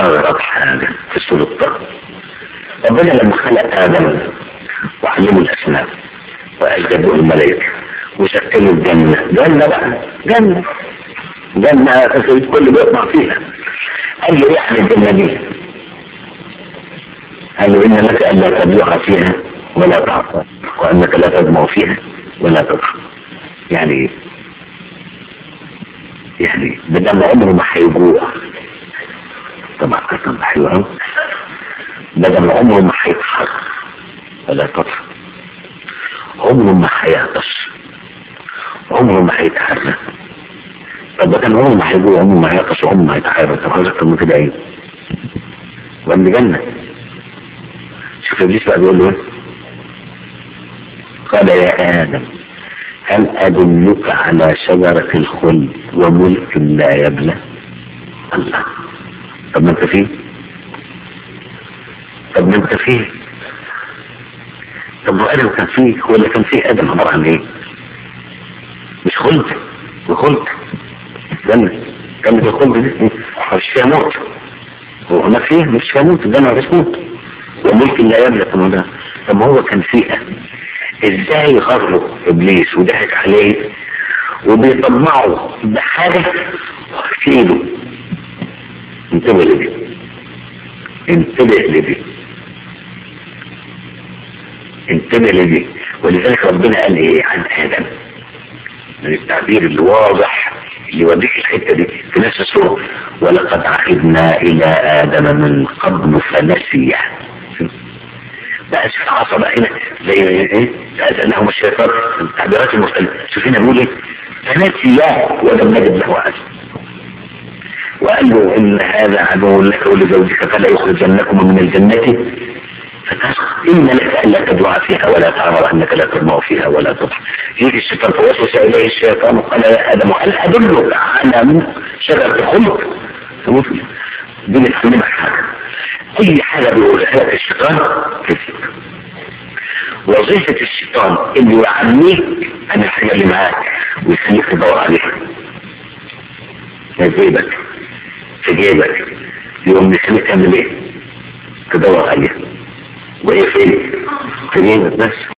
اغرب حاجة في سورة طه ربنا لما خلق ادم وعلمه الاسماء واجدوا الملائكة وشكلوا الجنة جنة بقى جنة جنة الكل بيطمع فيها قال له يعني الجنة دي قال له إن لك ألا تبلغ فيها ولا تعصى وأنك لا تدمع فيها ولا تضحك يعني إيه؟ يعني بدل عمره ما هيجوع طبعا قسم حلو قوي بدل عمره ما هيضحك ولا تضحك عمره ما هيعطش عمره ما هيتحرك طب ده كان عمره ما هيجوع عمره ما هيعطش عمره ما هيتحرك طب عايز اكتر من كده ايه؟ وابن جنة شوف ابليس بقى بيقول له ايه؟ قال يا ادم هل ادلك على شجرة الخلد وملك لا يبلى؟ الله طب ما انت فيه؟ طب ما انت فيه؟ طب هو ادم كان فيه هو اللي كان فيه ادم عبارة عن ايه؟ مش خلد وخلد جنة جنة الخلد دي مش فيها موت هو ما فيه مش فيها موت الجنة مش موت وملك لا يملك طب ده طب هو كان فيها ازاي غره ابليس وضحك عليه وبيطمعه بحاجة في ايده انتبه لدي انتبه لدي انتبه لدي ولذلك ربنا قال ايه عن ادم من التعبير اللي واضح اللي يوديك الحته دي في نفس السوره ولقد عهدنا الى ادم من قبل فنسي بقى شوف العصا بقى هنا زي ايه فأذنهم الشيطان التعبيرات المختلفة شوف هنا بيقول ايه فنسي ولم نجد له عزم وقال له ان هذا عدو لك ولزوجك فلا يخرجنكم من الجنة فتسقط إن لك ألا تجوع فيها ولا تعرض أنك لا تضمع فيها ولا تضحك يجي الشيطان فوسوس إليه الشيطان وقال يا آدم هل أدلك على شجرة الخلق دي بتعلمك حاجة أي حاجة بيقولها لك الشيطان كذب وظيفة الشيطان إنه يعميك عن الحاجة اللي معاك ويخليك تدور عليها في جيبك في جيبك يوم يخليك تعمل ايه؟ تدور عليها وهي فين؟ في جيبك بس